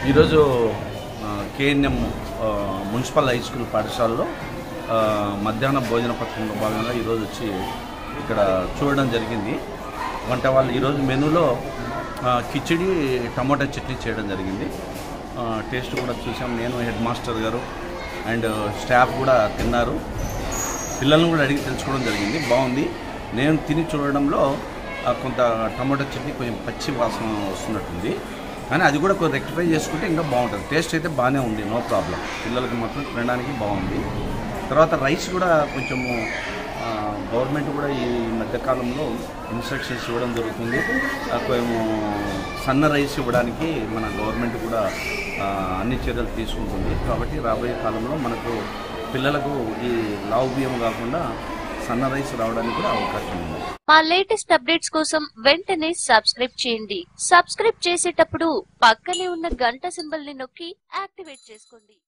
ఈరోజు KNM municipal high school పాఠశాలలో ఆ, మధ్యాహ్న భోజన పథకంలో భాగంగా ఈరోజు వచ్చి ఇక్కడ చూడడం జరిగింది వంట వాళ్ళు ఈరోజు మెనూలో ఆ, కిచిడి టమోటా చట్నీ చేయడం జరిగింది ఆ, టేస్ట్ కూడా చూసాం నేను హెడ్ మాస్టర్ గారు అండ్ స్టాఫ్ కూడా తిన్నారు పిల్లల్ని కూడా అడిగి తెలుసుకోవడం జరిగింది బాగుంది నేను తిని చూడడంలో ఆ, కొంత టమాటో చట్నీ కొంచెం పచ్చి వాసన వస్తున్నట్టుంది కానీ అది కూడా కొంచెం రెక్టిఫై చేసుకుంటే ఇంకా బాగుంటుంది టేస్ట్ అయితే బాగానే ఉంది నో ప్రాబ్లం పిల్లలకి మాత్రం తినడానికి బాగుంది తర్వాత రైస్ కూడా కొంచెము ఆ, గవర్నమెంట్ కూడా ఈ మధ్యకాలంలో ఇన్స్ట్రక్షన్స్ ఇవ్వడం జరుగుతుంది ఆ, కొంచెము సన్న రైస్ ఇవ్వడానికి మన గవర్నమెంట్ కూడా ఆ, అన్ని చర్యలు తీసుకుంటుంది కాబట్టి రాబోయే కాలంలో మనకు పిల్లలకు ఈ లావు బియ్యం కాకుండా సన్న రైస్ రావడానికి కూడా అవకాశం ఉంది మా లేటెస్ట్ అప్డేట్స్ కోసం వెంటనే సబ్స్క్రైబ్ చేయండి సబ్స్క్రైబ్ చేసేటప్పుడు పక్కనే ఉన్న గంట సింబల్ ని నొక్కి యాక్టివేట్ చేసుకోండి